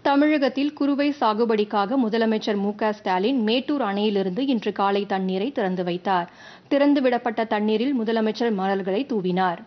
தமிழகத்தில் குறுவை சாகுபடிக்காக முதலமைச்சர் மு க ஸ்டாலின் மேட்டூர் அணையிலிருந்து இன்று காலை தண்ணீரை திறந்து வைத்தார் திறந்துவிடப்பட்ட தண்ணீரில் முதலமைச்சர் மலர்களை தூவினார்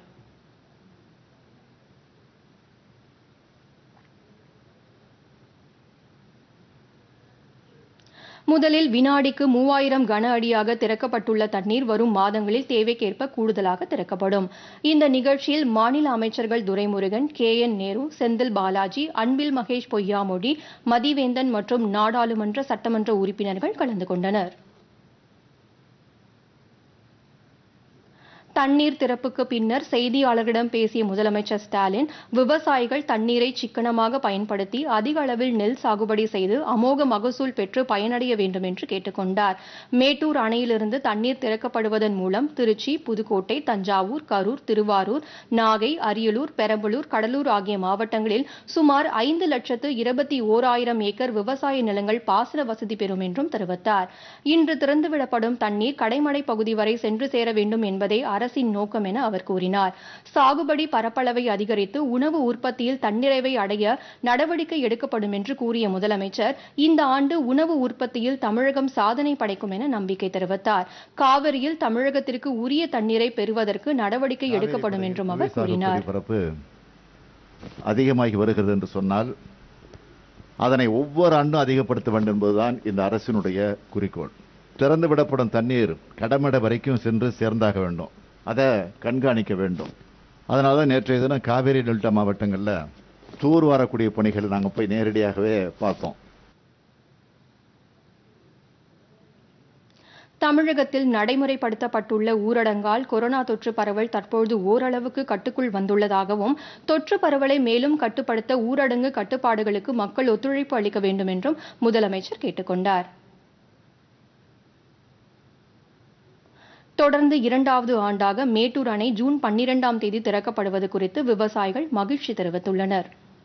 முதலில் வினாடிக்கு மூவாயிரம் கன அடியாக திறக்கப்பட்டுள்ள தண்ணீர் வரும் மாதங்களில் தேவைக்கேற்ப கூடுதலாக திறக்கப்படும் இந்த நிகழ்ச்சியில் மாநில அமைச்சர்கள் துரைமுருகன் கே என் நேரு செந்தில் பாலாஜி அன்பில் மகேஷ் பொய்யாமொழி மதிவேந்தன் மற்றும் நாடாளுமன்ற சட்டமன்ற உறுப்பினர்கள் கலந்து கொண்டனர் தண்ணீர் திறப்புக்கு பின்னர் செய்தியாளர்களிடம் பேசிய முதலமைச்சர் ஸ்டாலின் விவசாயிகள் தண்ணீரை சிக்கனமாக பயன்படுத்தி அதிக அளவில் நெல் சாகுபடி செய்து அமோக மகசூல் பெற்று பயனடைய வேண்டும் என்று கேட்டுக்கொண்டார் மேட்டூர் அணையிலிருந்து தண்ணீர் திறக்கப்படுவதன் மூலம் திருச்சி புதுக்கோட்டை தஞ்சாவூர் கரூர் திருவாரூர் நாகை அரியலூர் பெரம்பலூர் கடலூர் ஆகிய மாவட்டங்களில் சுமார் ஐந்து லட்சத்து இருபத்தி ஓராயிரம் ஏக்கர் விவசாய நிலங்கள் பாசன வசதி பெறும் என்றும் தெரிவித்தார் இன்று திறந்துவிடப்படும் தண்ணீர் கடைமடை பகுதி வரை சென்று சேர வேண்டும் என்பதே அரசின் நோக்கம் என அவர் கூறினார் சாகுபடி பரப்பளவை அதிகரித்து உணவு உற்பத்தியில் தன்னிறைவை அடைய நடவடிக்கை எடுக்கப்படும் என்று கூறிய முதலமைச்சர் இந்த ஆண்டு உணவு உற்பத்தியில் தமிழகம் சாதனை படைக்கும் என நம்பிக்கை தெரிவித்தார் காவிரியில் தமிழகத்திற்கு உரிய தண்ணீரை பெறுவதற்கு நடவடிக்கை எடுக்கப்படும் என்றும் அவர் கூறினார் பரப்பு அதிகமாகி வருகிறது என்று சொன்னால் அதனை ஒவ்வொரு ஆண்டும் அதிகப்படுத்த வேண்டும் என்பதுதான் இந்த அரசினுடைய குறிக்கோள் திறந்து விடப்படும் தண்ணீர் கடமடை வரைக்கும் சென்று சேர்ந்தாக வேண்டும் அதை கண்காணிக்க வேண்டும் அதனால தான் நேற்றைய தினம் காவேரி டெல்டா மாவட்டங்களில் தூர் வரக்கூடிய பணிகள் நாங்கள் போய் நேரடியாகவே பார்த்தோம் தமிழகத்தில் நடைமுறைப்படுத்தப்பட்டுள்ள ஊரடங்கால் கொரோனா தொற்று பரவல் தற்போது ஓரளவுக்கு கட்டுக்குள் வந்துள்ளதாகவும் தொற்று பரவலை மேலும் கட்டுப்படுத்த ஊரடங்கு கட்டுப்பாடுகளுக்கு மக்கள் ஒத்துழைப்பு அளிக்க வேண்டும் என்றும் முதலமைச்சர் கேட்டுக்கொண்டார் தொடர்ந்து இரண்டாவது ஆண்டாக மேட்டூர் அணை ஜூன் பன்னிரெண்டாம் தேதி திறக்கப்படுவது குறித்து விவசாயிகள் மகிழ்ச்சி தெரிவித்துள்ளனர்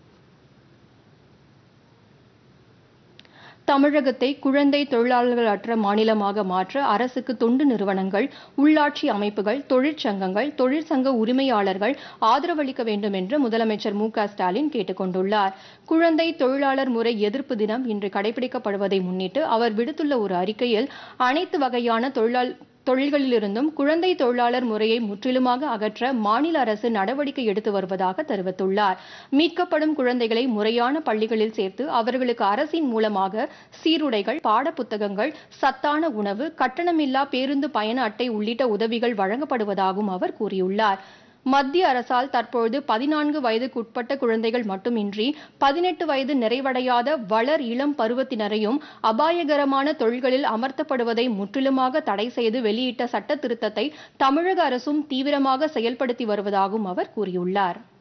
தமிழகத்தை குழந்தை தொழிலாளர்கள் அற்ற மாநிலமாக மாற்ற அரசுக்கு தொண்டு நிறுவனங்கள் உள்ளாட்சி அமைப்புகள் தொழிற்சங்கங்கள் தொழிற்சங்க உரிமையாளர்கள் ஆதரவளிக்க வேண்டும் என்று முதலமைச்சர் மு க ஸ்டாலின் கேட்டுக் கொண்டுள்ளார் குழந்தை தொழிலாளர் முறை எதிர்ப்பு தினம் இன்று கடைபிடிக்கப்படுவதை முன்னிட்டு அவர் விடுத்துள்ள ஒரு அறிக்கையில் அனைத்து வகையான தொழிலாளர் தொழில்களிலிருந்தும் குழந்தை தொழிலாளர் முறையை முற்றிலுமாக அகற்ற மாநில அரசு நடவடிக்கை எடுத்து வருவதாக தெரிவித்துள்ளார் மீட்கப்படும் குழந்தைகளை முறையான பள்ளிகளில் சேர்த்து அவர்களுக்கு அரசின் மூலமாக சீருடைகள் பாடப்புத்தகங்கள் சத்தான உணவு கட்டணமில்லா பேருந்து பயண அட்டை உள்ளிட்ட உதவிகள் வழங்கப்படுவதாகவும் அவர் கூறியுள்ளார் மத்திய அரசால் தற்பொழுது பதினான்கு வயதுக்குட்பட்ட குழந்தைகள் மட்டுமின்றி பதினெட்டு வயது நிறைவடையாத வளர் இளம் பருவத்தினரையும் அபாயகரமான தொழில்களில் அமர்த்தப்படுவதை முற்றிலுமாக தடை செய்து வெளியிட்ட சட்ட திருத்தத்தை தமிழக அரசும் தீவிரமாக செயல்படுத்தி வருவதாகவும் அவர் கூறியுள்ளார்